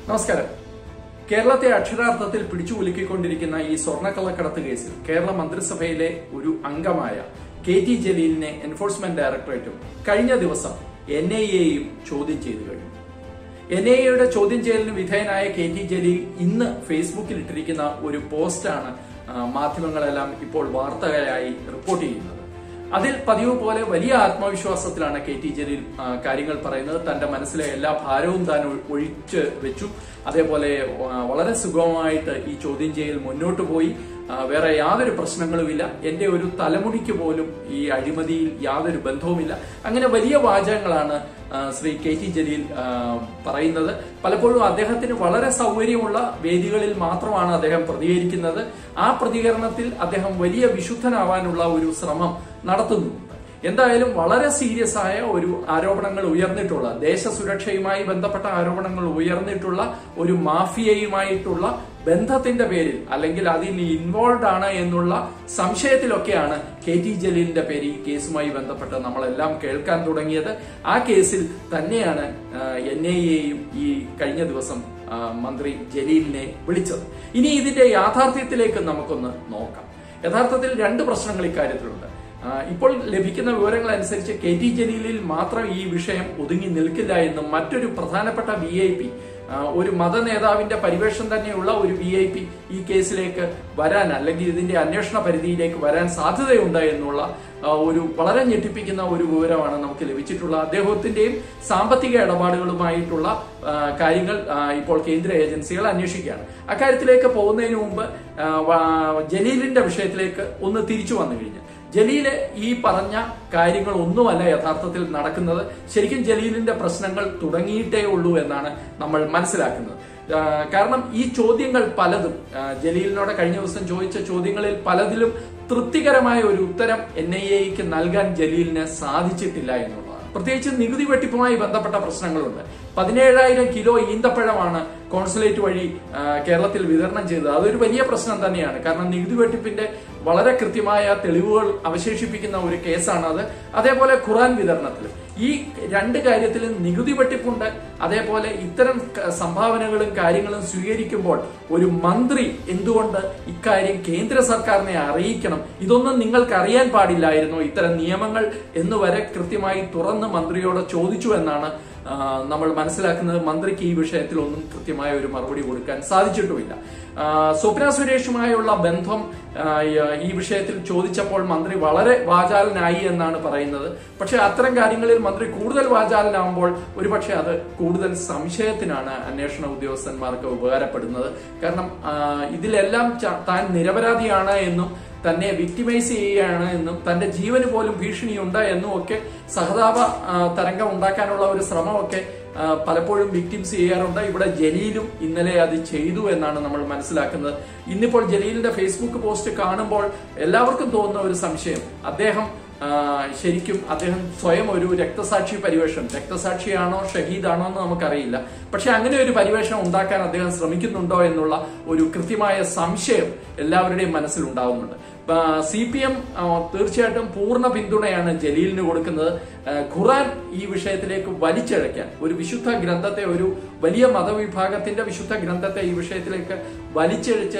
നമസ്കാരം കേരളത്തെ അക്ഷരാർത്ഥത്തിൽ പിടിച്ചു കുലുക്കിക്കൊണ്ടിരിക്കുന്ന ഈ സ്വർണ്ണക്കള്ളക്കടത്ത് കേസിൽ കേരള മന്ത്രിസഭയിലെ ഒരു അംഗമായ കെ ടി ജലീലിനെ എൻഫോഴ്സ്മെന്റ് ഡയറക്ടറേറ്റും കഴിഞ്ഞ ദിവസം എൻ ഐ എയും ചോദ്യം ചെയ്തു കഴിഞ്ഞു എൻ ഐ എയുടെ ചോദ്യം ചെയ്യലിന് വിധേയനായ കെ ടി ജലീൽ ഇന്ന് ഫേസ്ബുക്കിൽ ഇട്ടിരിക്കുന്ന ഒരു പോസ്റ്റാണ് ആ, മാധ്യമങ്ങളെല്ലാം ഇപ്പോൾ വാർത്തയായി റിപ്പോർട്ട് ചെയ്യുന്നത് അതിൽ പതിവ് പോലെ വലിയ ആത്മവിശ്വാസത്തിലാണ് കെ ടി ജലീൽ ആ, കാര്യങ്ങൾ പറയുന്നത് തന്റെ മനസ്സിലെ എല്ലാ ഭാരവും താൻ ഒ- ഒഴിച്ച് വെച്ചു അതേപോലെ ആ, വളരെ സുഗമമായിട്ട് ഈ ചോദ്യം ചെയ്യൽ മുന്നോട്ട് പോയി ആ, വേറെ യാതൊരു പ്രശ്നങ്ങളുമില്ല എന്റെ ഒരു തലമുടിക്ക് പോലും ഈ അഴിമതിയിൽ യാതൊരു ബന്ധവുമില്ല അങ്ങനെ വലിയ വാചകങ്ങളാണ് ആ, ശ്രീ കെ ടി ജലീൽ ആ, പറയുന്നത് പലപ്പോഴും അദ്ദേഹത്തിന് വളരെ സൗകര്യമുള്ള വേദികളിൽ മാത്രമാണ് അദ്ദേഹം പ്രതികരിക്കുന്നത് ആ പ്രതികരണത്തിൽ അദ്ദേഹം വലിയ വിശുദ്ധനാവാനുള്ള ഒരു ശ്രമം നടത്തുന്നുണ്ട് എന്തായാലും വളരെ സീരിയസ് ആയ ഒരു ആരോപണങ്ങൾ ഉയർന്നിട്ടുള്ള ദേശസുരക്ഷയുമായി ബന്ധപ്പെട്ട ആരോപണങ്ങൾ ഉയർന്നിട്ടുള്ള ഒരു മാഫിയയുമായിട്ടുള്ള ബന്ധത്തിന്റെ പേരിൽ അല്ലെങ്കിൽ അതിൽ ഇൻവോൾവ് ആണ് എന്നുള്ള സംശയത്തിലൊക്കെയാണ് കെ ടി ജലീലിന്റെ പേര് ഈ കേസുമായി ബന്ധപ്പെട്ട് നമ്മളെല്ലാം കേൾക്കാൻ തുടങ്ങിയത് ആ കേസിൽ തന്നെയാണ് എൻ ഐ എയും ഈ കഴിഞ്ഞ ദിവസം ആ, മന്ത്രി ജലീലിനെ വിളിച്ചത് ഇനി ഇതിന്റെ യാഥാർത്ഥ്യത്തിലേക്ക് നമുക്കൊന്ന് നോക്കാം യഥാർത്ഥത്തിൽ രണ്ട് പ്രശ്നങ്ങൾ ഇക്കാര്യത്തിലുണ്ട് ആ, ഇപ്പോൾ ലഭിക്കുന്ന വിവരങ്ങൾ അനുസരിച്ച് കെ ടി ജലീലിൽ മാത്രം ഈ വിഷയം ഒതുങ്ങി നിൽക്കില്ല എന്നും മറ്റൊരു പ്രധാനപ്പെട്ട വി ഐ പി ഒരു മത നേതാവിന്റെ പരിവേഷം തന്നെയുള്ള ഒരു വി ഐ പി ഈ കേസിലേക്ക് വരാൻ അല്ലെങ്കിൽ ഇതിന്റെ അന്വേഷണ പരിധിയിലേക്ക് വരാൻ സാധ്യതയുണ്ട് എന്നുള്ള ആ, ഒരു വളരെ ഞെട്ടിപ്പിക്കുന്ന ഒരു വിവരമാണ് നമുക്ക് ലഭിച്ചിട്ടുള്ളത് അദ്ദേഹത്തിന്റെയും സാമ്പത്തിക ഇടപാടുകളുമായിട്ടുള്ള ആ, കാര്യങ്ങൾ ആ, ഇപ്പോൾ കേന്ദ്ര ഏജൻസികൾ അന്വേഷിക്കുകയാണ് അക്കാര്യത്തിലേക്ക് പോകുന്നതിന് മുമ്പ് ആ, വ- ജലീലിന്റെ വിഷയത്തിലേക്ക് ഒന്ന് തിരിച്ചു വന്നു കഴിഞ്ഞു ജലീല് ഈ പറഞ്ഞ കാര്യങ്ങൾ ഒന്നുമല്ല യഥാർത്ഥത്തിൽ നടക്കുന്നത് ശരിക്കും ജലീലിന്റെ പ്രശ്നങ്ങൾ തുടങ്ങിയിട്ടേ ഉള്ളൂ എന്നാണ് നമ്മൾ മനസ്സിലാക്കുന്നത് ആ, കാരണം ഈ ചോദ്യങ്ങൾ പലതും ആ, ജലീലിനോട് കഴിഞ്ഞ ദിവസം ചോദിച്ച ചോദ്യങ്ങളിൽ പലതിലും തൃപ്തികരമായ ഒരു ഉത്തരം എൻ ഐ എക്ക് നൽകാൻ ജലീലിന് സാധിച്ചിട്ടില്ല എന്നുള്ളതാണ് പ്രത്യേകിച്ച് നികുതി വെട്ടിപ്പുമായി ബന്ധപ്പെട്ട പ്രശ്നങ്ങളുണ്ട് പതിനേഴായിരം കിലോ ഈന്തപ്പഴമാണ് കോൺസുലേറ്റ് വഴി ആ, കേരളത്തിൽ വിതരണം ചെയ്തത് അതൊരു വലിയ പ്രശ്നം തന്നെയാണ് കാരണം നികുതി വെട്ടിപ്പിന്റെ വളരെ കൃത്യമായ തെളിവുകൾ അവശേഷിപ്പിക്കുന്ന ഒരു കേസാണത് അതേപോലെ ഖുറാൻ വിതരണത്തിൽ ഈ രണ്ട് കാര്യത്തിലും നികുതി വെട്ടിപ്പുണ്ട് അതേപോലെ ഇത്തരം ക- സംഭാവനകളും കാര്യങ്ങളും സ്വീകരിക്കുമ്പോൾ ഒരു മന്ത്രി എന്തുകൊണ്ട് ഇക്കാര്യം കേന്ദ്ര സർക്കാരിനെ അറിയിക്കണം ഇതൊന്നും നിങ്ങൾക്ക് അറിയാൻ പാടില്ലായിരുന്നോ ഇത്തരം നിയമങ്ങൾ എന്ന് വരെ കൃത്യമായി തുറന്ന് മന്ത്രിയോട് ചോദിച്ചു എന്നാണ് ആ, നമ്മൾ മനസ്സിലാക്കുന്നത് മന്ത്രിക്ക് ഈ വിഷയത്തിൽ ഒന്നും കൃത്യമായ ഒരു മറുപടി കൊടുക്കാൻ സാധിച്ചിട്ടുമില്ല ആ, സ്വപ്ന സുരേഷുമായുള്ള ബന്ധം ആ, ഈ- ഈ വിഷയത്തിൽ ചോദിച്ചപ്പോൾ മന്ത്രി വളരെ വാചാലനായി എന്നാണ് പറയുന്നത് പക്ഷെ അത്തരം കാര്യങ്ങളിൽ മന്ത്രി കൂടുതൽ വാചാലനാകുമ്പോൾ ഒരുപക്ഷെ അത് കൂടുതൽ സംശയത്തിനാണ് അന്വേഷണ ഉദ്യോഗസ്ഥന്മാർക്ക് ഉപകാരപ്പെടുന്നത് കാരണം ആ, ഇതിലെല്ലാം ച- താൻ നിരപരാധിയാണ് എന്നും തന്നെ വിക്ടിമൈസ് ചെയ്യുകയാണ് എന്നും തന്റെ ജീവന് പോലും ഭീഷണിയുണ്ട് എന്നും ഒക്കെ സഹതാപ ആ, തരംഗം ഉണ്ടാക്കാനുള്ള ഒരു ശ്രമമൊക്കെ ആ, പലപ്പോഴും വിക്ടിംസ് ചെയ്യാറുണ്ട് ഇവിടെ ജലീലും ഇന്നലെ അത് ചെയ്തു എന്നാണ് നമ്മൾ മനസ്സിലാക്കുന്നത് ഇന്നിപ്പോൾ ജലീലിന്റെ ഫേസ്ബുക്ക് പോസ്റ്റ് കാണുമ്പോൾ എല്ലാവർക്കും തോന്നുന്ന ഒരു സംശയം അദ്ദേഹം ആ, ശരിക്കും അദ്ദേഹം സ്വയം ഒരു രക്തസാക്ഷി പരിവേഷം രക്തസാക്ഷിയാണോ ഷഹീദാണോ എന്ന് നമുക്കറിയില്ല പക്ഷെ അങ്ങനെ ഒരു പരിവേഷം ഉണ്ടാക്കാൻ അദ്ദേഹം ശ്രമിക്കുന്നുണ്ടോ എന്നുള്ള ഒരു കൃത്യമായ സംശയം എല്ലാവരുടെയും മനസ്സിൽ ഉണ്ടാവുന്നുണ്ട് സി പി എം തീർച്ചയായിട്ടും പൂർണ്ണ പിന്തുണയാണ് ജലീലിന് കൊടുക്കുന്നത് ആ, ഖുറാൻ ഈ വിഷയത്തിലേക്ക് വലിച്ചിഴയ്ക്കാൻ ഒരു വിശുദ്ധ ഗ്രന്ഥത്തെ ഒരു വലിയ മതവിഭാഗത്തിന്റെ വിശുദ്ധ ഗ്രന്ഥത്തെ ഈ വിഷയത്തിലേക്ക് വലിച്ചിഴച്ച്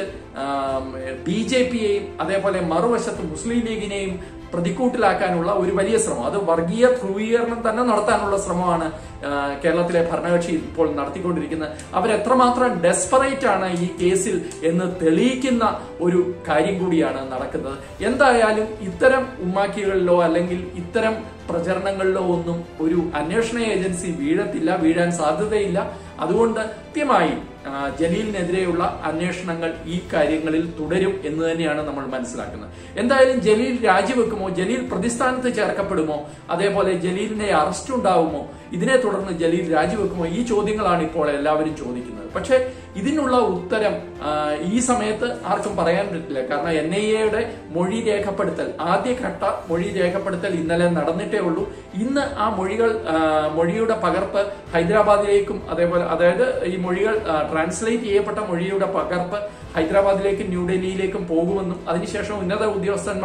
ബി ജെ പിയെയും അതേപോലെ മറുവശത്ത് മുസ്ലിം ലീഗിനെയും പ്രതിക്കൂട്ടിലാക്കാനുള്ള ഒരു വലിയ ശ്രമം അത് വർഗീയ ധ്രുവീകരണം തന്നെ നടത്താനുള്ള ശ്രമമാണ് ആ, കേരളത്തിലെ ഭരണകക്ഷി ഇപ്പോൾ നടത്തിക്കൊണ്ടിരിക്കുന്നത് അവരെത്രമാത്രം ഡെസ്പറേറ്റ് ആണ് ഈ കേസിൽ എന്ന് തെളിയിക്കുന്ന ഒരു കാര്യം കൂടിയാണ് നടക്കുന്നത് എന്തായാലും ഇത്തരം ഉമ്മാക്കികളിലോ അല്ലെങ്കിൽ ഇത്തരം പ്രചരണങ്ങളിലോ ഒന്നും ഒരു അന്വേഷണ ഏജൻസി വീഴത്തില്ല വീഴാൻ സാധ്യതയില്ല അതുകൊണ്ട് കൃത്യമായി ആ, ജലീലിനെതിരെയുള്ള അന്വേഷണങ്ങൾ ഈ കാര്യങ്ങളിൽ തുടരും എന്ന് തന്നെയാണ് നമ്മൾ മനസ്സിലാക്കുന്നത് എന്തായാലും ജലീൽ രാജിവെക്കുമോ ജലീൽ പ്രതിസ്ഥാനത്ത് ചേർക്കപ്പെടുമോ അതേപോലെ ജലീലിന്റെ അറസ്റ്റ് ഉണ്ടാവുമോ ഇതിനെ തുടർന്ന് ജലീൽ രാജിവെക്കുമോ ഈ ചോദ്യങ്ങളാണ് ഇപ്പോൾ എല്ലാവരും ചോദിക്കുന്നത് പക്ഷേ ഇതിനുള്ള ഉത്തരം ആ, ഈ സമയത്ത് ആർക്കും പറയാൻ പറ്റില്ല കാരണം എൻ ഐ എയുടെ മൊഴി രേഖപ്പെടുത്തൽ ആദ്യഘട്ട മൊഴി രേഖപ്പെടുത്തൽ ഇന്നലെ നടന്നിട്ടേ ഉള്ളൂ ഇന്ന് ആ മൊഴികൾ ആ, മൊഴിയുടെ പകർപ്പ് ഹൈദരാബാദിലേക്കും അതേപോലെ അതായത് ഈ മൊഴികൾ ട്രാൻസ്ലേറ്റ് ചെയ്യപ്പെട്ട മൊഴിയുടെ പകർപ്പ് ഹൈദരാബാദിലേക്കും ന്യൂഡൽഹിയിലേക്കും പോകുമെന്നും അതിനുശേഷം ഉന്നത ഉദ്യോഗസ്ഥന്മാർ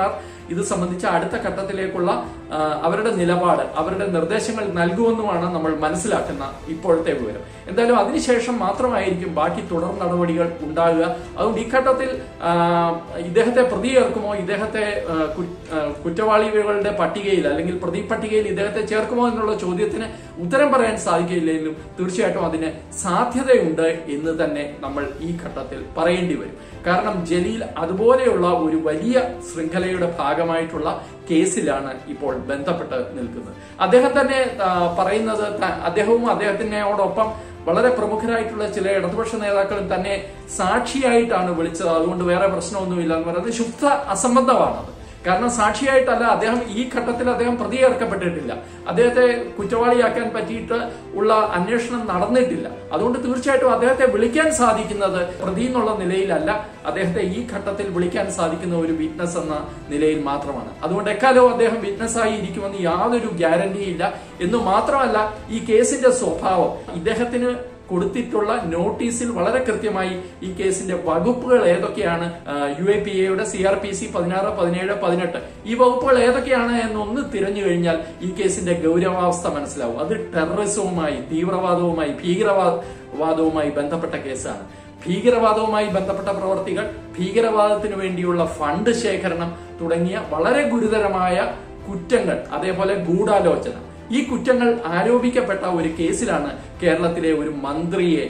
ഇത് സംബന്ധിച്ച അടുത്ത ഘട്ടത്തിലേക്കുള്ള ആ, അവരുടെ നിലപാട് അവരുടെ നിർദ്ദേശങ്ങൾ നൽകുമെന്നുമാണ് നമ്മൾ മനസ്സിലാക്കുന്ന ഇപ്പോഴത്തെ വിവരം എന്തായാലും അതിനുശേഷം മാത്രമായിരിക്കും ബാക്കി തുടർ നടപടികൾ ഉണ്ടാകുക അതുകൊണ്ട് ഈ ഘട്ടത്തിൽ ആ, ഇദ്ദേഹത്തെ പ്രതി ചേർക്കുമോ ഇദ്ദേഹത്തെ ആ, കു- ആ, കുറ്റവാളികളുടെ പട്ടികയിൽ അല്ലെങ്കിൽ പ്രതി പട്ടികയിൽ ഇദ്ദേഹത്തെ ചേർക്കുമോ എന്നുള്ള ചോദ്യത്തിന് ഉത്തരം പറയാൻ സാധിക്കില്ലെങ്കിലും തീർച്ചയായിട്ടും അതിന് സാധ്യതയുണ്ട് എന്ന് തന്നെ നമ്മൾ ഈ ഘട്ടത്തിൽ പറയേണ്ടി വരും കാരണം ജലീൽ അതുപോലെയുള്ള ഒരു വലിയ ശൃംഖലയുടെ ഭാഗമായിട്ടുള്ള കേസിലാണ് ഇപ്പോൾ ബന്ധപ്പെട്ട് നിൽക്കുന്നത് അദ്ദേഹം തന്നെ ആ, പറയുന്നത് ത- അദ്ദേഹവും അദ്ദേഹത്തിനോടൊപ്പം വളരെ പ്രമുഖരായിട്ടുള്ള ചില ഇടതുപക്ഷ നേതാക്കളും തന്നെ സാക്ഷിയായിട്ടാണ് വിളിച്ചത് അതുകൊണ്ട് വേറെ പ്രശ്നമൊന്നുമില്ല എന്ന് പറയുന്നത് ശുദ്ധ അസംബന്ധമാണത് കാരണം സാക്ഷിയായിട്ടല്ല അദ്ദേഹം ഈ ഘട്ടത്തിൽ അദ്ദേഹം പ്രതി ചേർക്കപ്പെട്ടിട്ടില്ല അദ്ദേഹത്തെ കുറ്റവാളിയാക്കാൻ പറ്റിയിട്ട് ഉള്ള അന്വേഷണം നടന്നിട്ടില്ല അതുകൊണ്ട് തീർച്ചയായിട്ടും അദ്ദേഹത്തെ വിളിക്കാൻ സാധിക്കുന്നത് പ്രതി എന്നുള്ള നിലയിലല്ല അദ്ദേഹത്തെ ഈ ഘട്ടത്തിൽ വിളിക്കാൻ സാധിക്കുന്ന ഒരു വിറ്റ്നസ് എന്ന നിലയിൽ മാത്രമാണ് അതുകൊണ്ട് എക്കാലവും അദ്ദേഹം വിറ്റ്നസ് ആയി ഇരിക്കുമെന്ന് യാതൊരു ഗ്യാരണ്ടിയില്ല എന്ന് മാത്രമല്ല ഈ കേസിന്റെ സ്വഭാവം ഇദ്ദേഹത്തിന് കൊടുത്തിട്ടുള്ള നോട്ടീസിൽ വളരെ കൃത്യമായി ഈ കേസിന്റെ വകുപ്പുകൾ ഏതൊക്കെയാണ് യു എ പി എയുടെ സി ആർ പി സി പതിനാറ് പതിനേഴ് പതിനെട്ട് ഈ വകുപ്പുകൾ ഏതൊക്കെയാണ് എന്നൊന്ന് തിരഞ്ഞു കഴിഞ്ഞാൽ ഈ കേസിന്റെ ഗൗരവാവസ്ഥ മനസ്സിലാവും അത് ടെററിസവുമായി തീവ്രവാദവുമായി ഭീകരവാദവുമായി ബന്ധപ്പെട്ട കേസാണ് ഭീകരവാദവുമായി ബന്ധപ്പെട്ട പ്രവർത്തികൾ ഭീകരവാദത്തിന് വേണ്ടിയുള്ള ഫണ്ട് ശേഖരണം തുടങ്ങിയ വളരെ ഗുരുതരമായ കുറ്റങ്ങൾ അതേപോലെ ഗൂഢാലോചന ഈ കുറ്റങ്ങൾ ആരോപിക്കപ്പെട്ട ഒരു കേസിലാണ് കേരളത്തിലെ ഒരു മന്ത്രിയെ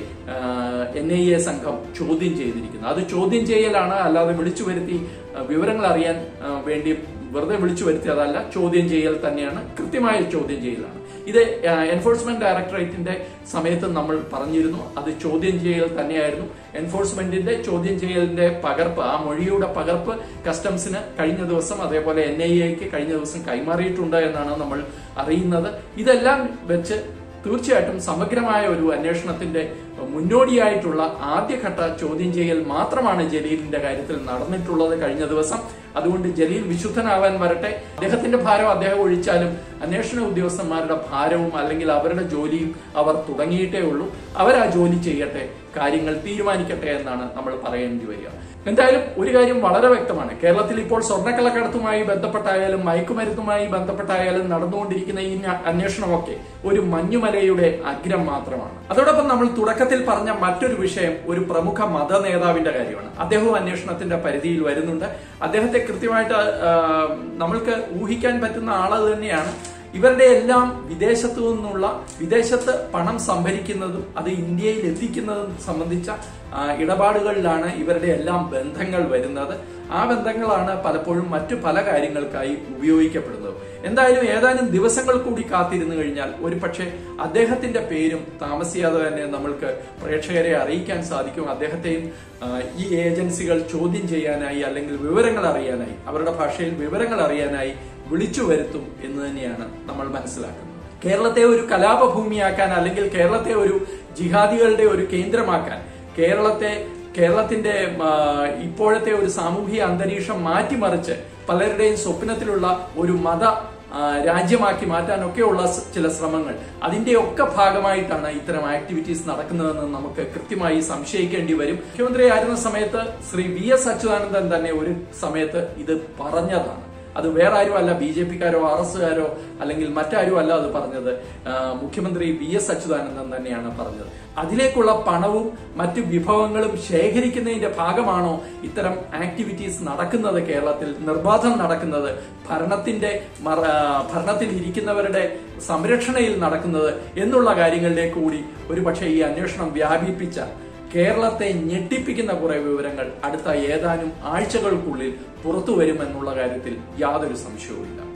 എൻ ഐ എ സംഘം ചോദ്യം ചെയ്തിരിക്കുന്നത് അത് ചോദ്യം ചെയ്യലാണ് അല്ലാതെ വിളിച്ചു വരുത്തി ആ, വിവരങ്ങൾ അറിയാൻ ആ, വേണ്ടി വെറുതെ വിളിച്ചു വരുത്തിയതല്ല ചോദ്യം ചെയ്യൽ തന്നെയാണ് കൃത്യമായ ചോദ്യം ചെയ്യലാണ് ഇത് എൻഫോഴ്സ്മെന്റ് ഡയറക്ടറേറ്റിന്റെ സമയത്ത് നമ്മൾ പറഞ്ഞിരുന്നു അത് ചോദ്യം ചെയ്യൽ തന്നെയായിരുന്നു എൻഫോഴ്സ്മെന്റിന്റെ ചോദ്യം ചെയ്യലിന്റെ പകർപ്പ് ആ മൊഴിയുടെ പകർപ്പ് കസ്റ്റംസിന് കഴിഞ്ഞ ദിവസം അതേപോലെ എൻ ഐ എക്ക് കഴിഞ്ഞ ദിവസം കൈമാറിയിട്ടുണ്ട് എന്നാണ് നമ്മൾ അറിയുന്നത് ഇതെല്ലാം വെച്ച് തീർച്ചയായിട്ടും സമഗ്രമായ ഒരു അന്വേഷണത്തിന്റെ മുന്നോടിയായിട്ടുള്ള ആദ്യഘട്ട ചോദ്യം ചെയ്യൽ മാത്രമാണ് ജലീലിന്റെ കാര്യത്തിൽ നടന്നിട്ടുള്ളത് കഴിഞ്ഞ ദിവസം അതുകൊണ്ട് ജലീൽ വിശുദ്ധനാവാൻ വരട്ടെ അദ്ദേഹത്തിന്റെ ഭാരം അദ്ദേഹം ഒഴിച്ചാലും അന്വേഷണ ഉദ്യോഗസ്ഥന്മാരുടെ ഭാരവും അല്ലെങ്കിൽ അവരുടെ ജോലിയും അവർ തുടങ്ങിയിട്ടേ ഉള്ളൂ അവർ ആ ജോലി ചെയ്യട്ടെ കാര്യങ്ങൾ തീരുമാനിക്കട്ടെ എന്നാണ് നമ്മൾ പറയേണ്ടി വരിക എന്തായാലും ഒരു കാര്യം വളരെ വ്യക്തമാണ് കേരളത്തിൽ ഇപ്പോൾ സ്വർണ്ണക്കള്ളക്കടത്തുമായി ബന്ധപ്പെട്ടായാലും മയക്കുമരുന്നുമായി ബന്ധപ്പെട്ടായാലും നടന്നുകൊണ്ടിരിക്കുന്ന ഈ ന- അന്വേഷണമൊക്കെ ഒരു മഞ്ഞുമലയുടെ അഗ്രം മാത്രമാണ് അതോടൊപ്പം നമ്മൾ തുടക്കത്തിൽ പറഞ്ഞ മറ്റൊരു വിഷയം ഒരു പ്രമുഖ മത നേതാവിന്റെ കാര്യമാണ് അദ്ദേഹവും അന്വേഷണത്തിന്റെ പരിധിയിൽ വരുന്നുണ്ട് അദ്ദേഹത്തെ കൃത്യമായിട്ട് ആ, നമ്മൾക്ക് ഊഹിക്കാൻ പറ്റുന്ന ആള് തന്നെയാണ് ഇവരുടെ എല്ലാം വിദേശത്തു നിന്നുള്ള വിദേശത്ത് പണം സംഭരിക്കുന്നതും അത് ഇന്ത്യയിൽ എത്തിക്കുന്നതും സംബന്ധിച്ച ആ, ഇടപാടുകളിലാണ് ഇവരുടെ എല്ലാം ബന്ധങ്ങൾ വരുന്നത് ആ ബന്ധങ്ങളാണ് പലപ്പോഴും മറ്റു പല കാര്യങ്ങൾക്കായി ഉപയോഗിക്കപ്പെടുന്നത് എന്തായാലും ഏതാനും ദിവസങ്ങൾ കൂടി കാത്തിരുന്നു കഴിഞ്ഞാൽ ഒരു പക്ഷേ അദ്ദേഹത്തിന്റെ പേരും താമസിയാതെ തന്നെ നമ്മൾക്ക് പ്രേക്ഷകരെ അറിയിക്കാൻ സാധിക്കും അദ്ദേഹത്തെയും ആ, ഈ ഏജൻസികൾ ചോദ്യം ചെയ്യാനായി അല്ലെങ്കിൽ വിവരങ്ങൾ അറിയാനായി അവരുടെ ഭാഷയിൽ വിവരങ്ങൾ അറിയാനായി വിളിച്ചു വരുത്തും എന്ന് തന്നെയാണ് നമ്മൾ മനസ്സിലാക്കുന്നത് കേരളത്തെ ഒരു കലാപഭൂമിയാക്കാൻ അല്ലെങ്കിൽ കേരളത്തെ ഒരു ജിഹാദികളുടെ ഒരു കേന്ദ്രമാക്കാൻ കേരളത്തെ കേരളത്തിന്റെ ആ, ഇപ്പോഴത്തെ ഒരു സാമൂഹിക അന്തരീക്ഷം മാറ്റിമറിച്ച് പലരുടെയും സ്വപ്നത്തിലുള്ള ഒരു മത ആ, രാജ്യമാക്കി മാറ്റാനൊക്കെയുള്ള സ് ചില ശ്രമങ്ങൾ അതിന്റെയൊക്കെ ഭാഗമായിട്ടാണ് ഇത്തരം ആക്ടിവിറ്റീസ് നടക്കുന്നതെന്ന് നമുക്ക് കൃത്യമായി സംശയിക്കേണ്ടി വരും മുഖ്യമന്ത്രി ആയിരുന്ന സമയത്ത് ശ്രീ വി എസ് അച്യുതാനന്ദൻ തന്നെ ഒരു സമയത്ത് ഇത് പറഞ്ഞതാണ് അത് വേറെ ആരും അല്ല ബി ജെ പിക്കാരോ ആർ എസുകാരോ അല്ലെങ്കിൽ മറ്റാരും അല്ല അത് പറഞ്ഞത് ആ, മുഖ്യമന്ത്രി വി എസ് അച്യുതാനന്ദൻ തന്നെയാണ് പറഞ്ഞത് അതിലേക്കുള്ള പണവും മറ്റു വിഭവങ്ങളും ശേഖരിക്കുന്നതിന്റെ ഭാഗമാണോ ഇത്തരം ആക്ടിവിറ്റീസ് നടക്കുന്നത് കേരളത്തിൽ നിർബാധം നടക്കുന്നത് ഭരണത്തിന്റെ മറ- ആ, ഭരണത്തിൽ ഇരിക്കുന്നവരുടെ സംരക്ഷണയിൽ നടക്കുന്നത് എന്നുള്ള കാര്യങ്ങളിലേക്ക് കൂടി ഒരുപക്ഷെ ഈ അന്വേഷണം വ്യാപിപ്പിച്ച കേരളത്തെ ഞെട്ടിപ്പിക്കുന്ന കുറെ വിവരങ്ങൾ അടുത്ത ഏതാനും ആഴ്ചകൾക്കുള്ളിൽ പുറത്തു വരുമെന്നുള്ള കാര്യത്തിൽ യാതൊരു സംശയവുമില്ല